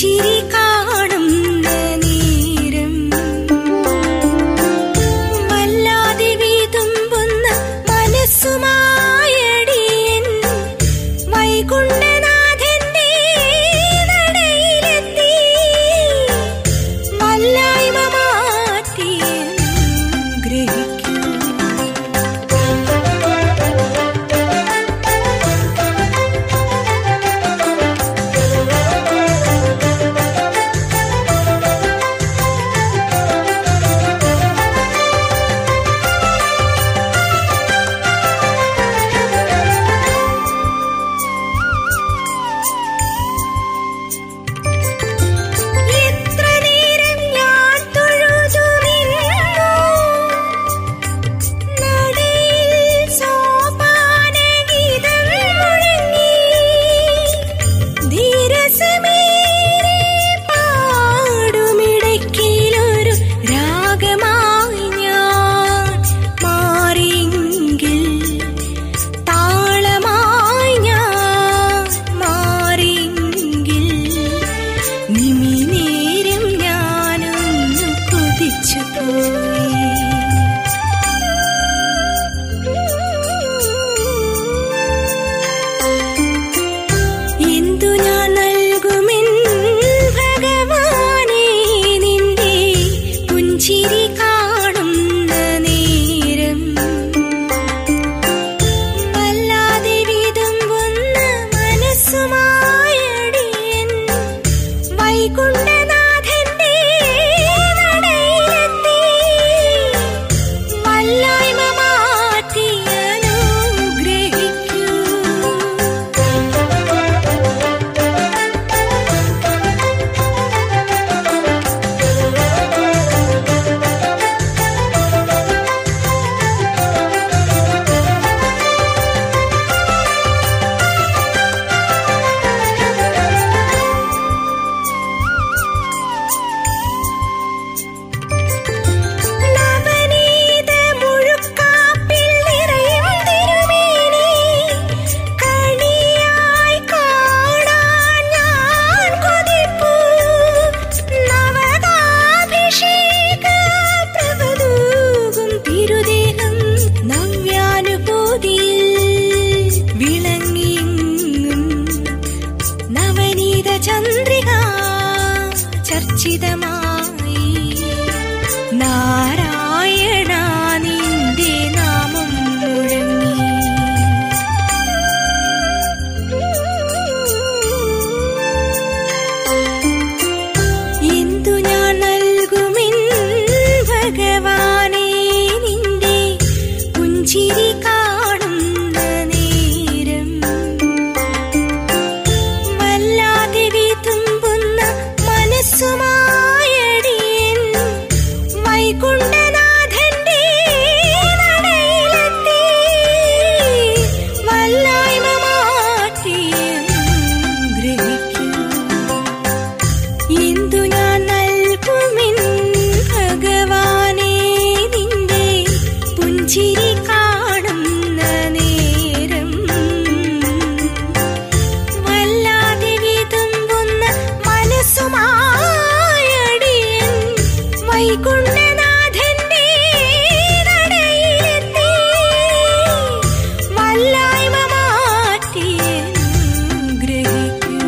പുഞ്ചിരി കാണുന്ന നേരം വല്ലാതെ വീതുമ്പുന്ന മനസ്സുമായടിയൻ വൈകുണ്ഠനാഥന്റെ നടയിലെത്തി വല്ലായ്മ മാറ്റിയൻ ഗ്രഹിക്കൂ എത്ര നേരം ഞാൻ തൊഴുതു നിന്നു നടയിൽ സോപാനഗീതം മുഴങ്ങി ധീരസമേറെ പാടുമിടയ്ക്കിലൊരു രാഗമായി ഞാൻ മാറിയെങ്കിൽ താളമായി ഞാൻ മാറിയെങ്കിൽ നിമിനേരം ഞാനൊന്നു കൊതിച്ചു പോയി എന്തു ഞാൻ നൽകുമെൻ ഭഗവാനേ നിന്റെ പുഞ്ചിരി കാണുന്ന നേരം വല്ലാതെ വിതുമ്പുന്ന മനസ്സുമായടിയൻ വൈകുണ്ഠനാഥന്റെ നടയിലെത്തി വല്ലായ്മ മാറ്റിയനുഗ്രഹിക്കൂ നവനീത മുഴുക്കാപ്പിൽ നിറയും തിരുമേനി കണിയായി കാണാൻ ഞാൻ കൊതിപ്പൂ നവകാഭിഷേക പ്രഭതൂകും തിരുദേഹം നവ്യാനുഭൂതിയിൽ വിളങ്ങിയെങ്ങും നവനീത ചന്ദ്രിക ചർച്ചിതമായി നാരായണ നിന്റെ നാമം മുഴങ്ങി എന്തു ഞാൻ നൽകുമെൻ ഭഗവാനേ നിന്റെ പുഞ്ചിരി കാണുന്ന നേരം വല്ലാതെ വീതുമ്പുന്ന മനസ്സുമായടിയൻ വൈകുണ്ഠനാഥന്റെ നടയിലെത്തി വല്ലായ്മ മാറ്റിയൻ ഗ്രഹിക്കൂ എന്തു ഞാൻ നൽകുമെൻ ഭഗവാനേ നിന്റെ പുഞ്ചിരി കാണുന്ന നേരം വല്ലാതെ വിതുമ്പുന്ന മനസ്സുമായടിയൻ വൈകുണ്ഠനാഥന്റെ നടയിലെത്തി വല്ലായ്മ മാറ്റിയൻ ഗ്രഹിക്കൂ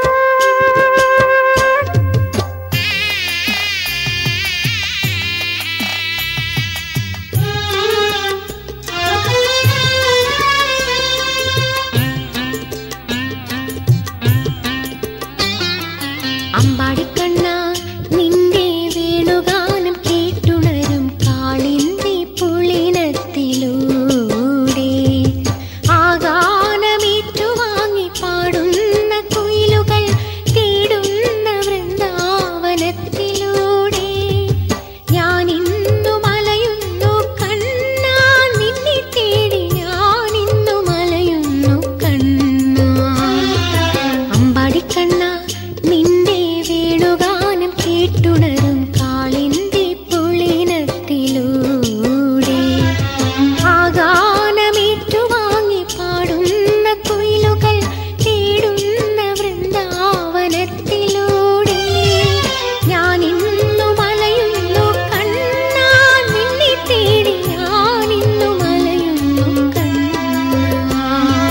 ആ കേട്ടുണരും കാളിന്തി പുളിനത്തിലൂടെ ആഗാനമേറ്റുവാങ്ങി പാടുന്ന കുയിലുകൾ തേടുന്ന വൃന്ദാവനത്തിലൂടെ ഞാൻ ഇന്നു മലയുന്നു കണ്ണാ നിന്നെ തേടി ഞാൻ ഇന്നു മലയുന്നു കണ്ണാ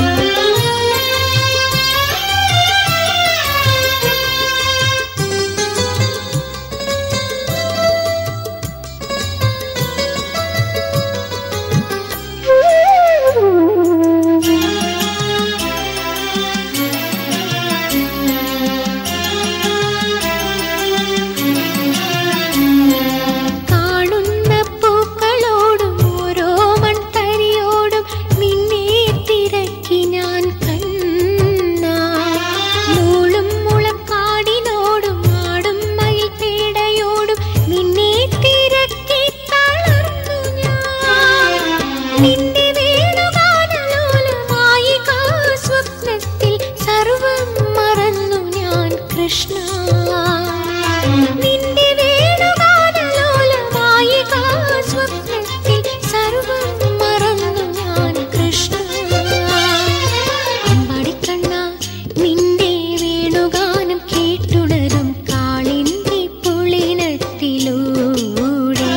കാണുന്ന പൂക്കളോടും ഓരോ മൺതരിയോടും നിന്നെ തിരക്കി ഞാൻ കണ്ണാ നൂളും മുളക്കാടിനോടും ആടും മയിൽ പേടയോടും നിന്നെ തിരക്കി തളർന്നു ഞാൻ നിന്റെ വേണുഗാനലോലമായി സ്വപ്നത്തിൽ സർവം മറന്നു ഞാൻ കൃഷ്ണ നിന്റെ വേണുഗാനലോലമായി സ്വപ്നത്തിൽ സർവം മറന്നു ഞാൻ കൃഷ്ണ അമ്പാടിക്കണ്ണ നിന്റെ വേണുഗാനം കേട്ടുണരും കാളിന്റെ പുളിനത്തിലൂടെ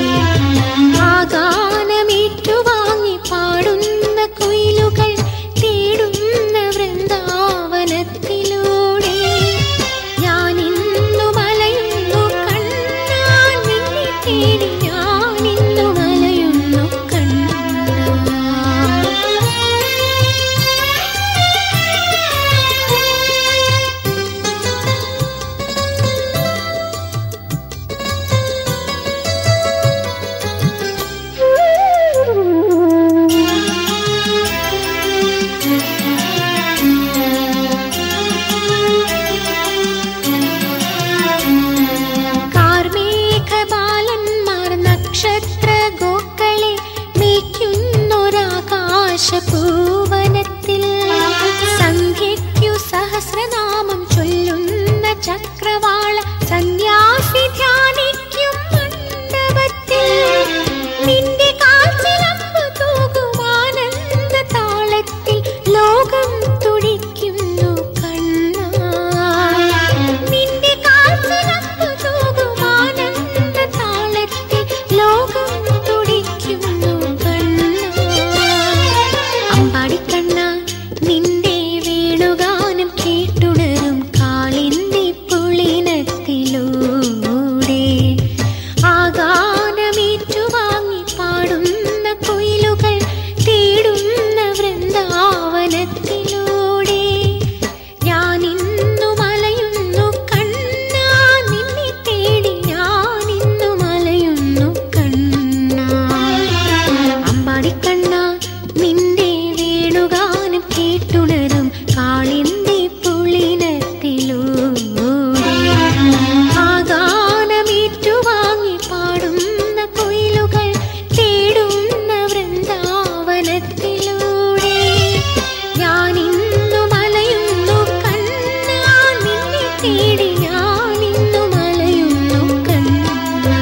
ആഗാനമേറ്റുവാങ്ങി പാടുന്ന കുയിലുകൾ തേടുന്ന വൃന്ദാവനത്തിലൂടെ ഞാൻ ഇന്നു മലയുന്നു കണ്ണാ നിന്നെ തേടി ഞാൻ ഇന്നു മലയുന്നു കണ്ണാ കാർമേഘബാലന്മാർ നക്ഷത്ര ഗോക്കളെ മേയ്ക്കുന്നൊരാകാശപൂവനത്തിൽ സന്ധ്യയ്ക്കു സഹസ്രനാമം ചൊല്ലുന്ന ചക്രവാള സന്യാസി ധ്യാനിക്കും മണ്ഡപത്തിൽ നിന്റെ കാൽച്ചിലമ്പ് തൂകുമാനന്ദ താളത്തിൽ ലോകം തുടിക്കുന്നു കണ്ണാ നിന്റെ കാൽച്ചിലമ്പ് തൂകുമാനന്ദ താളത്തിൽ ലോകം തുടിക്കുന്നു കണ്ണാ അമ്പാടിക്കണ്ണ നിന്റെ വേണുഗാനം കേട്ടുണരും കാളിന്റെ പുളിനത്തിലൂടെ ആഗാനമേറ്റുവാങ്ങി പാടുന്ന കുയിലുകൾ തേടുന്ന വൃന്ദാവനത്തിലൂടെ ഞാൻ ഇന്നു മലയുന്നു കണ്ണാ നിന്നെ തേടി ഞാൻ ഇന്നു മലയുന്നു കണ്ണാ അമ്പാടിക്കണ്ണ നിന്റെ വേണുഗാനം കേട്ടുണരും കാളിന്റെ പുളിനത്തിലൂടെ ആഗാനമേറ്റുവാങ്ങി പാടുന്ന കുയിലുകൾ തേടുന്ന വൃന്ദാവനത്തിലൂടെ ഞാൻ ഇന്നു മലയുന്നു കണ്ണാ നിന്നെ തേടി ഞാൻ ഇന്നു മലയുന്നു കണ്ണാ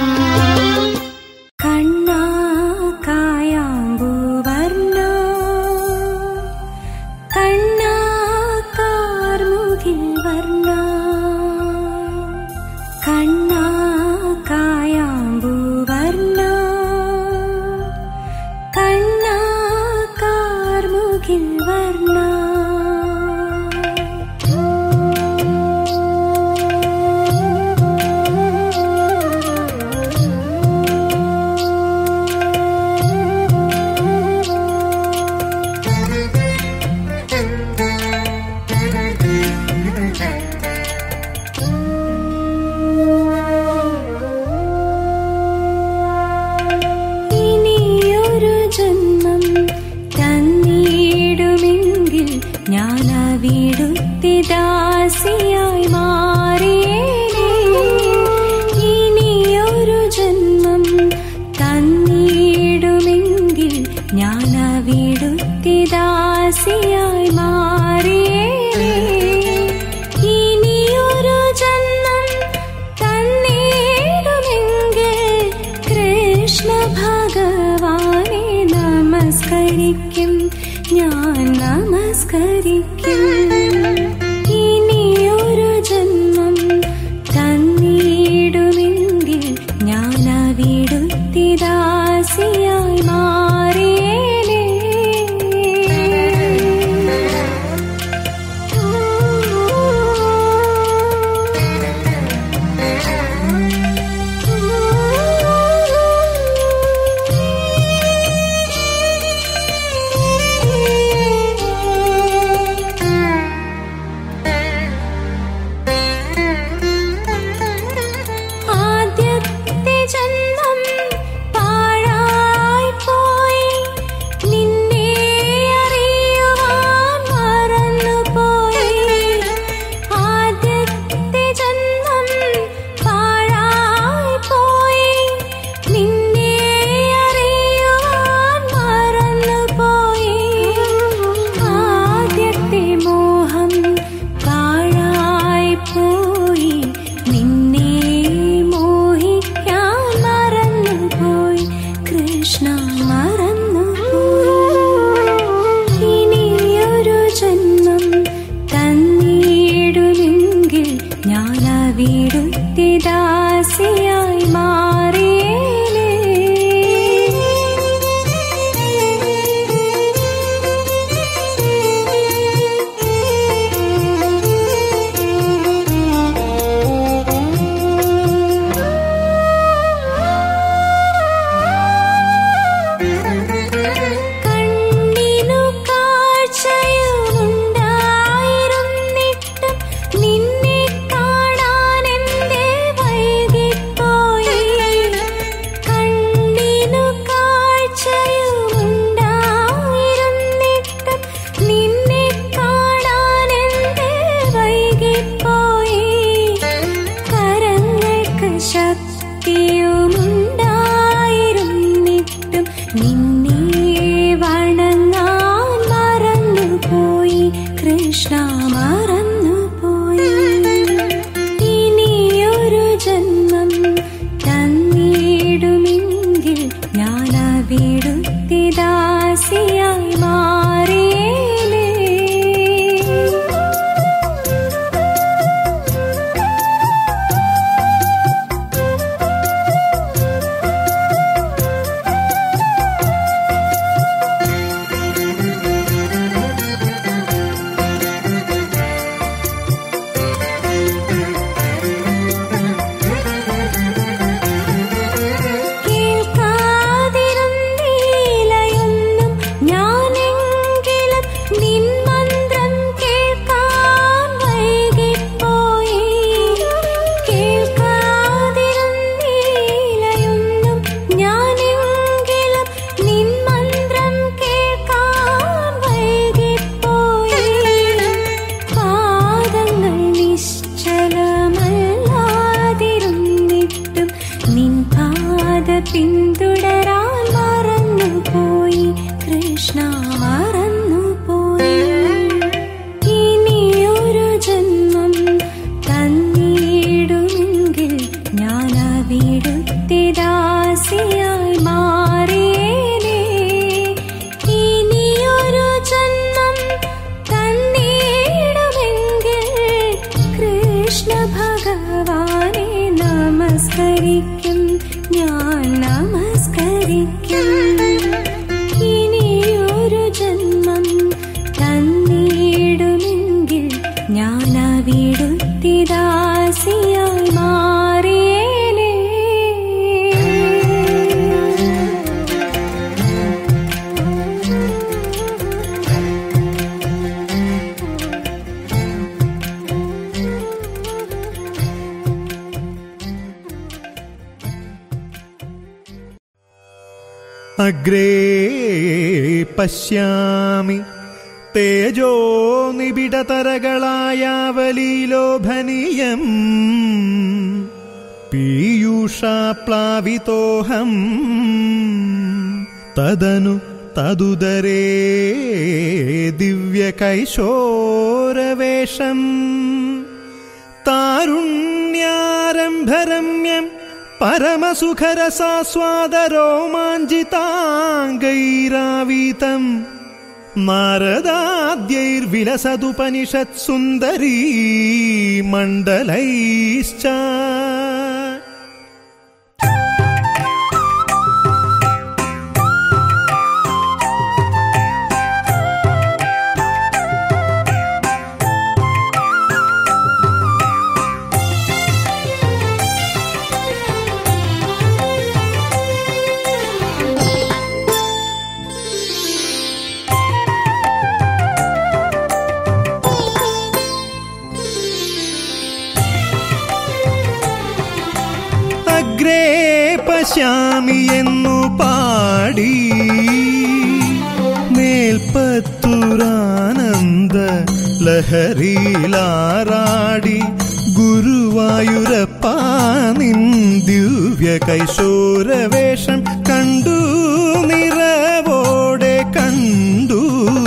കണ്ണാ കായാമ്പൂവർണ്ണ കണ്ണാ കാർമുകിൽ വർണ്ണ കണ്ണാ കായാമ്പൂവർണ്ണ കണ്ണാ കാർമുകിൽ വർണ്ണ ഇനിയൊരു ജന്മം തന്നിടുമെങ്കിൽ ഞാൻ അവിടുത്തെ ദാസിയായി മാറിയേനെ ഇനിയൊരു ജന്മം തന്നിടുമെങ്കിൽ ഞാൻ അവിടുത്തെ ദാസിയായി മാറിയേനെ ഇനിയൊരു ജന്മം തന്നെ നമസ്കരിക്കും ഞാൻ നമസ്കരിക്കും ഇനിയൊരു ജന്മം തന്നിടുമെങ്കിൽ ഞാൻ അവിടുത്തെ ദാസിയായി മാറിയേനേ ആദ്യത്തെ ജന്മം പാഴായി പോയി നിന്നെ അറിയുവാൻ മറന്നുപോയി ആദ്യത്തെ ജന്മം പാഴായി പോയി നിന്നെ അറിയുവാൻ മറന്നുപോയി ആദ്യത്തെ മോഹം പാഴായി പോയി നിന്നെ മോഹിക്കാൻ മറന്നുപോയി കൃഷ്ണ മറന്നുപോയി ഇനിയൊരു ജന്മം തന്നിടുമെങ്കിൽ ഞാൻ അവിടുത്തെ ദാസിയായി മാറിയേനേ കണ്ണിനു കാഴ്ചയുമുണ്ടായിരുന്നിട്ടും നിന്നെ കാണാൻ എന്തേ വൈകിപ്പോയി കണ്ണിനു കാഴ്ചയുമുണ്ടായിരുന്നിട്ടും നിന്നെ കാണാൻ എന്തേ വൈകിപ്പോയി കരങ്ങൾക്ക് ശക്തിയുമുണ്ടായിരുന്നിട്ടും നിന്നെ വണങ്ങാൻ മറന്നുപോയി കൃഷ്ണ മറന്നുപോയി ഇനിയൊരു ജന്മം തന്നിടുമെങ്കിൽ ഞാൻ അവിടുത്തെ ദാസിയായി മാറിയേനേ കേൾക്കാതിരുന്നീലയൊന്നും ഞാനെങ്കിലും നിൻ മന്ത്രം കേൾക്കാൻ വൈകിപ്പോയി കേൾക്കാതിരുന്നീലയൊന്നും ഞാനെങ്കിലും നിൻ മന്ത്രം കേൾക്കാൻ വൈകിപ്പോയി പാദങ്ങൾ നിശ്ചലമല്ലാതിരുന്നിട്ടും നിൻ പാത പിന്തുടരാൻ മറന്നുപോയി കൃഷ്ണ മറന്നുപോയി ഇനിയൊരു ജന്മം തന്നിടുമെങ്കിൽ ഞാൻ അവിടുത്തെ ദാസിയായി മാറിയേനേ ഇനിയൊരു ജന്മം തന്നിടുമെങ്കിൽ കൃഷ്ണ ഭഗവാനെ നമസ്കരിക്കും ഞാൻ നമസ്കരിക്കും ഇനിയൊരു ജന്മം തന്നിടുമെങ്കിൽ ഞാൻ അവിടുത്തെ ദാസിയായി മാറിയേനേ അഗ്രേ പശ്യാമി തേജോ നിബിഡതരകളായാവലീലോഭനീയം പീയൂഷാപ്ലാവിതോഹം തദനു തതുദരേ ദിവ്യകൈശോരവേഷം താരുണ്യാരംഭരമ്യം പരമസുഖരസാസ്വാദരോമാഞ്ചിതാംഗൈരാവീതം നാരദാദ്യൈർവിലസതുപനിഷത്സുന്ദരീ മണ്ഡലൈശ്ച അഗ്രേ പശ്യാമി എന്നു പാടി മേൽപ്പത്തൂരാനന്ദ ലഹരിയിലാറാടി ഗുരുവായൂരപ്പ നിൻ ദിവ്യ കൈശോരവേഷം കണ്ടു നിറവോടെ കണ്ടു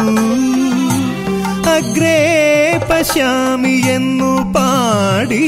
അഗ്രേ പശ്യാമി എന്നു പാടി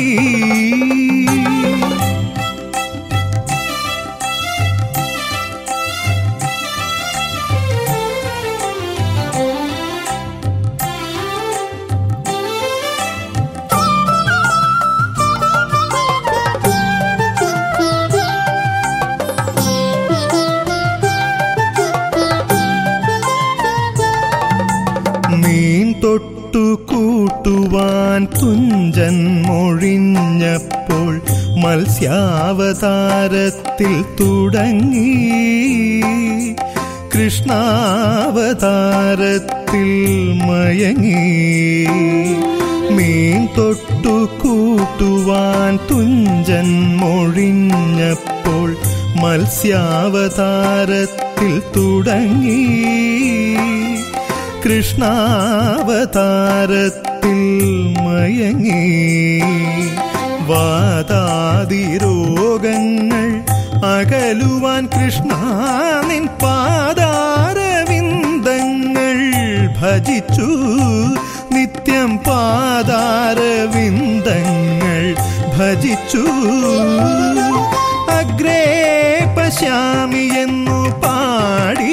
മീൻ തൊട്ടു കൂട്ടുവാൻ തുഞ്ചൻ മൊഴിഞ്ഞപ്പോൾ മത്സ്യാവതാരത്തിൽ തുടങ്ങി കൃഷ്ണാവതാരത്തിൽ മയങ്ങി മീൻ തൊട്ടു കൂട്ടുവാൻ തുഞ്ചൻ മൊഴിഞ്ഞപ്പോൾ മത്സ്യാവതാരത്തിൽ തുടങ്ങി കൃഷ്ണാവതാരത്തിൽ മയങ്ങി വാതാതി രോഗങ്ങൾ അകലുവാൻ കൃഷ്ണ നിൻ പാതാരവിന്ദങ്ങൾ ഭജിച്ചു നിത്യം പാതാരവിന്ദങ്ങൾ ഭജിച്ചു അഗ്രേ പശ്യാമി എന്നു പാടി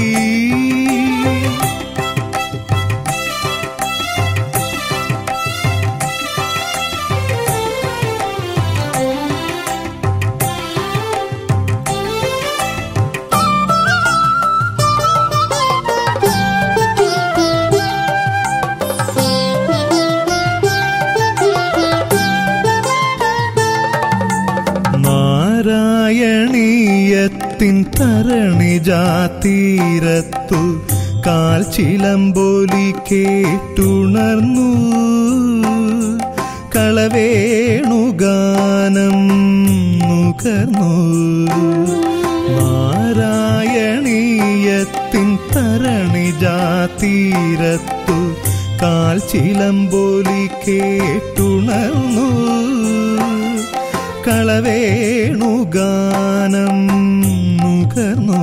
നാരായണീയത്തിൻ തരണിജാതീരത്തു കാൽ ചിലമ്പോലി കേട്ടുണർന്നു കളവേണുഗാനം നുകർന്നു നാരായണീയത്തിൻ തരണിജാതീരത്തു കാൽ ചിലമ്പോലി കേട്ടുണർന്നു കളവേണുഗാനം നുകർന്നു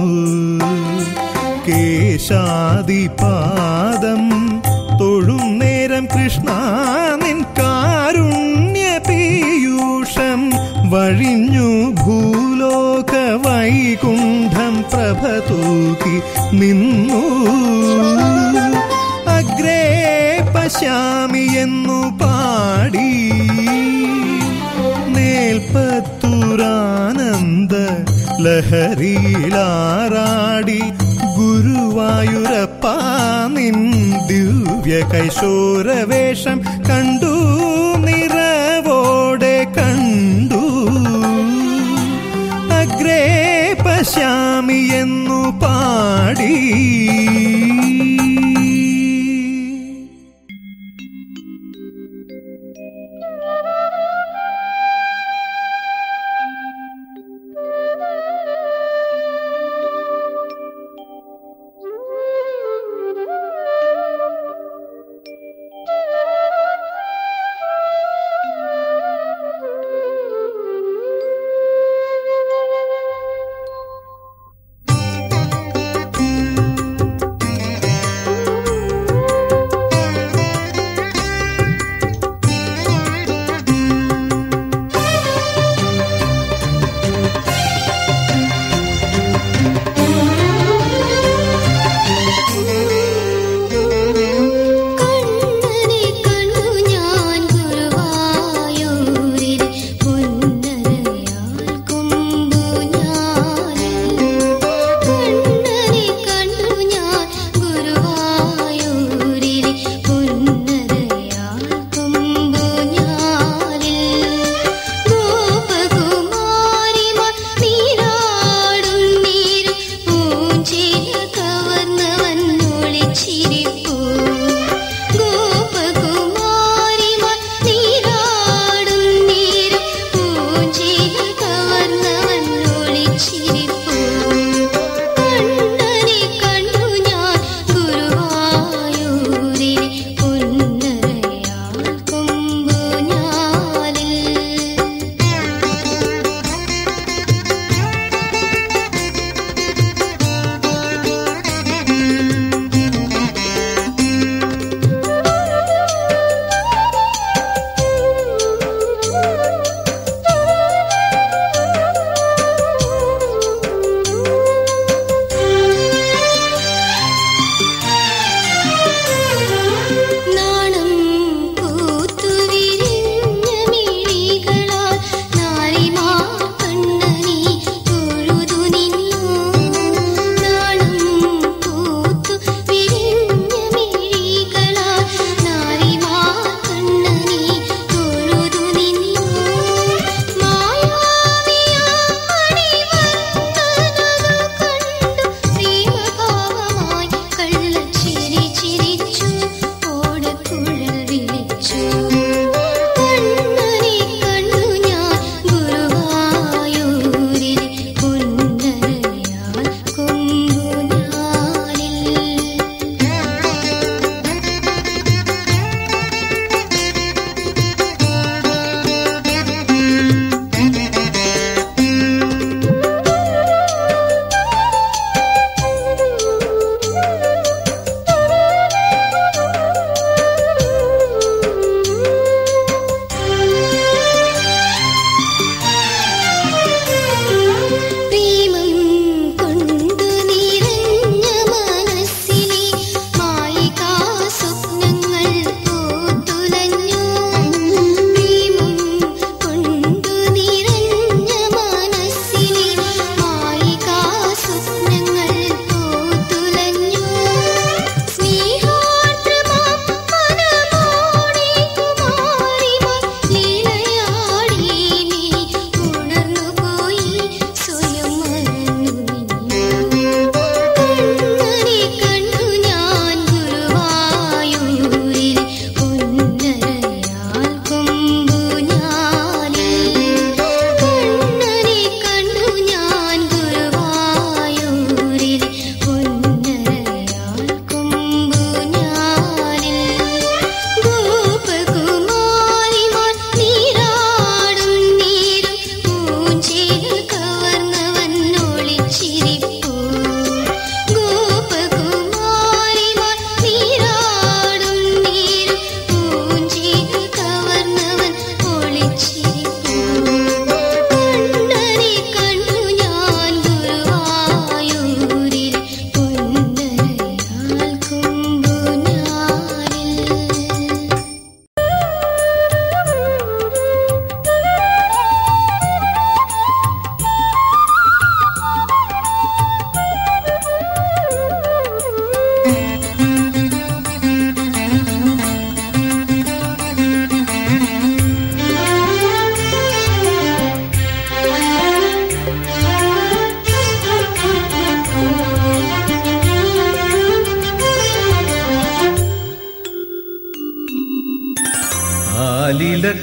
കേശാദിപാദം തൊഴും നേരം കൃഷ്ണ നിൻ കാരുണ്യ പീയൂഷം വഴിഞ്ഞു ഭൂലോക വൈകുണ്ഠം പ്രഭ തൂക്കി നിന്നു അഗ്രേ പശ്യാമി എന്നു പാടി മേൽപ്പത്തൂരാനന്ദ ലഹരിയിലാറാടി ഗുരുവായൂരപ്പ നിൻ ദിവ്യ കൈശോരവേഷം കണ്ടു നിറവോടെ കണ്ടു അഗ്രേ പശ്യാമി എന്നു പാടി Thank you.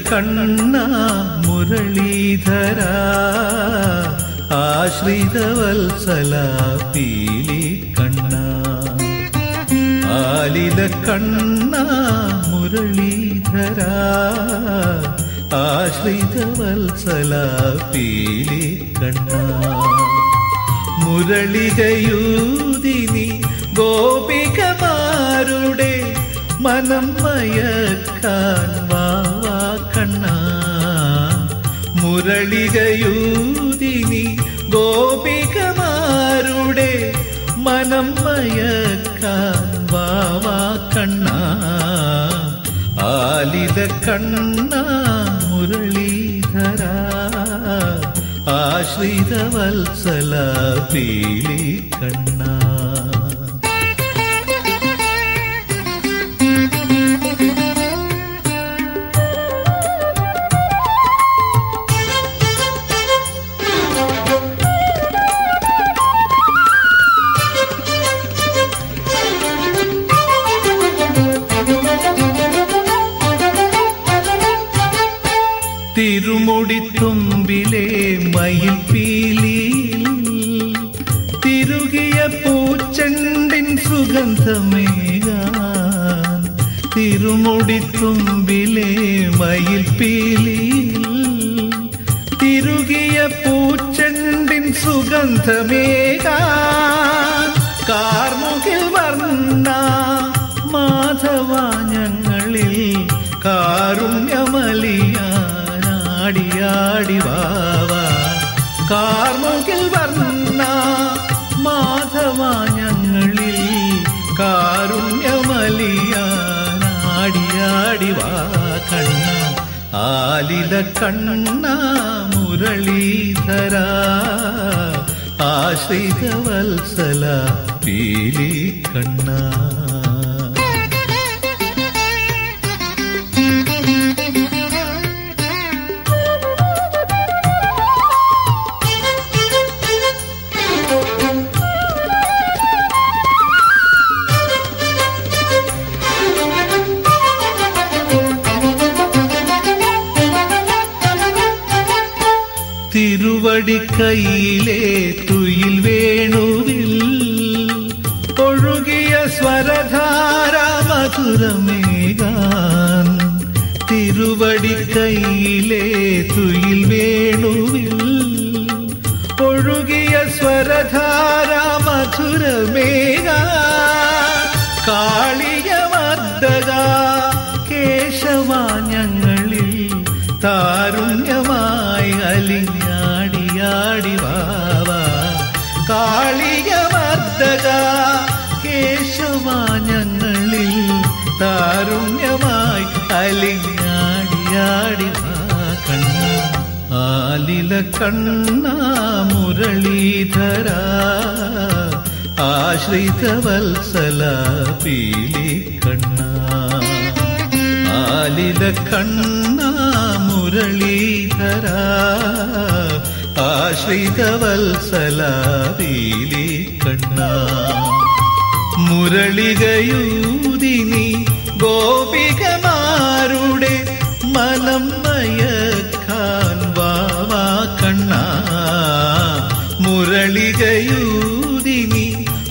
കണ്ണ മുരളീധര ആശ്രിതവത്സല പീലി കണ്ണ ആലില കണ്ണ മുരളീധര ആശ്രിതവത്സല പീലി കണ്ണ മുരളികയൂതിനി ഗോപികമാരുടെ മനം മയക്കാൻ വാവാ കണ്ണ മുരളികയൂതിനി ഗോപികമാരുടെ മനം മയക്കാൻ വാവാ കണ്ണ ആലിത കണ്ണ മുരളീധര ആശ്രിതവത്സല പീലി കണ്ണ തിരുമുടിത്തുമ്പിലെ മയിൽപ്പീലിയിൽ തിരുകിയ പൂച്ചെണ്ടിൻ സുഗന്ധമേകാൻ തിരുമുടിത്തുമ്പിലെ മയിൽപ്പീലിയിൽ തിരുകിയ പൂച്ചെണ്ടിൻ സുഗന്ധമേകാൻ കാർമുകിൽ വർണ്ണ മാധവ ഞങ്ങളിൽ കാരുണ്യമലിയാനാടിയാടി വാവ കാർമുകിൽ വർണ്ണ മാധവ ഞങ്ങളിൽ കാരുണ്യമലിയാനാടിയാടി വാ കണ്ണ ആലില കണ്ണ മുരളീധര ആശ്രിതവത്സല പീലി കണ്ണ തിരുവടിക്കൈയിലെ തുയിൽ വേണുവിൽ ഒഴുകിയ സ്വരധാര മധുരമേകാൻ തിരുവടിക്കൈയിലെ തുയിൽ വേണുവിൽ ഒഴുകിയ സ്വരധാര മധുരമേകാൻ കാളിയ മർദ്ദക കേശവ ഞങ്ങളിൽ താരുണ്യമായി അലിഞ്ഞാടിയാടി വാവ കാളിയ മർദ്ദക കേശവ ഞങ്ങളിൽ താരുണ്യമായി അലിഞ്ഞാടിയാടി വാ കണ്ണ ആലില കണ്ണ മുരളീധര ആശ്രിതവത്സല പീലി കണ്ണ ആലില കണ്ണ മുരളീധര ആശ്രിതവത്സല പീലി കണ്ണ മുരളികയൂതിനി ഗോപികമാരുടെ മനം മയക്കാൻ വാവാ കണ്ണ മുരളികയൂതിനി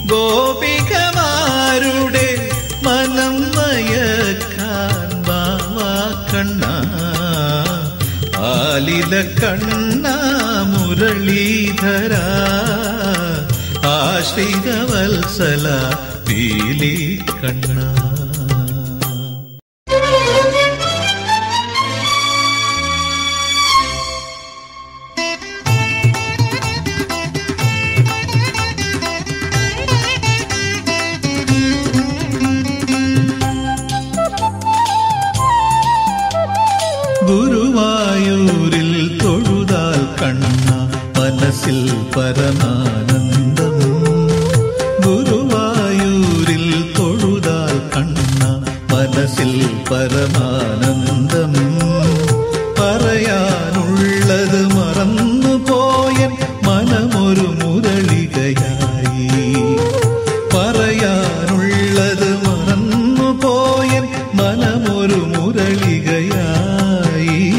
ഗോപികമാരുടെ മനം മയക്കാൻ വാവാ കണ്ണ ആലില കണ്ണ മുരളീധര ആശ്രിതവത്സല പീലി കണ്ണ ഗുരുവായൂരിൽ തൊഴുതാൽ കണ്ണ മനസ്സിൽ പരമാനന്ദം ഗുരുവായൂരിൽ തൊഴുതാൽ കണ്ണ മനസ്സിൽ പരമാനന്ദം പറയാനുള്ളത് മറന്നുപോയ മനമൊരു മുരളികയായി പറയാനുള്ളത് മറന്നുപോയ മനമൊരു മുരളികയായി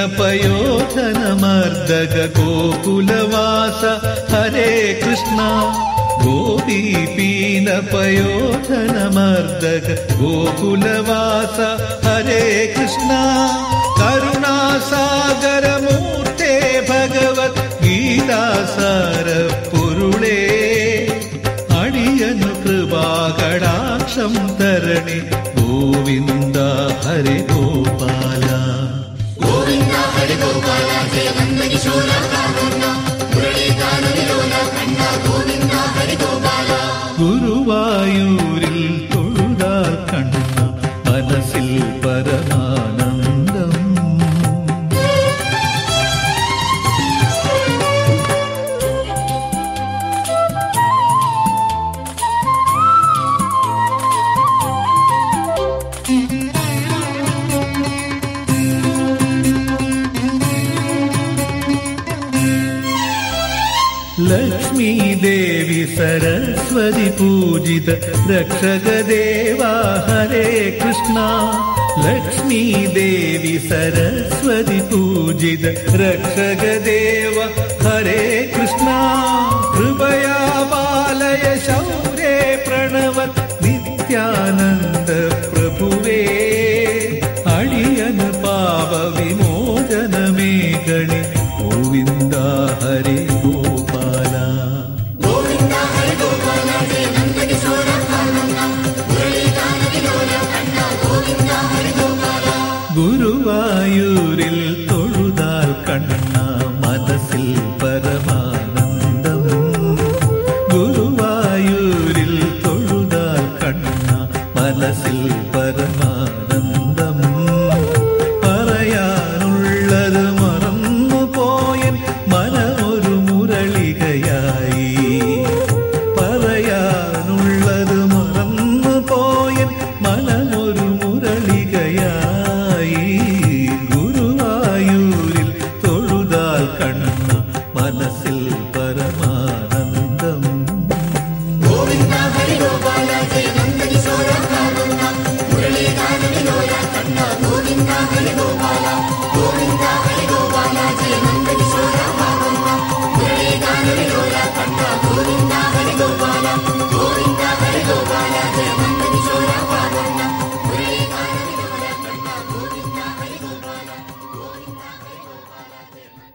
പയോധനമർദ്ദക ഗോകുലവാസ ഹരേ കൃഷ്ണ ഗോപീ പീന പയോധനമർദ്ദക ഗോകുലവാസ ഹരേ കൃഷ്ണ കരുണാസാഗരമൂർത്തേ ഭഗവത് ഗീതാസാര പൊരുളേ അടിയനു കൃപാകടാക്ഷം തരണി ഗോവിന്ദ ഹരി ഗോപാല ഗുരുവായൂരിൽ തൊഴുതാൽ കണ്ണ മനസ്സിൽ പരമാനന്ദം ലക്ഷ്മീ ദേവി സരസ്വതി പൂജിത രക്ഷകദേവാ ഹരേ കൃഷ്ണ ലക്ഷ്മീ ദേവി സരസ്വതി പൂജിത രക്ഷകദേവ ഹരേ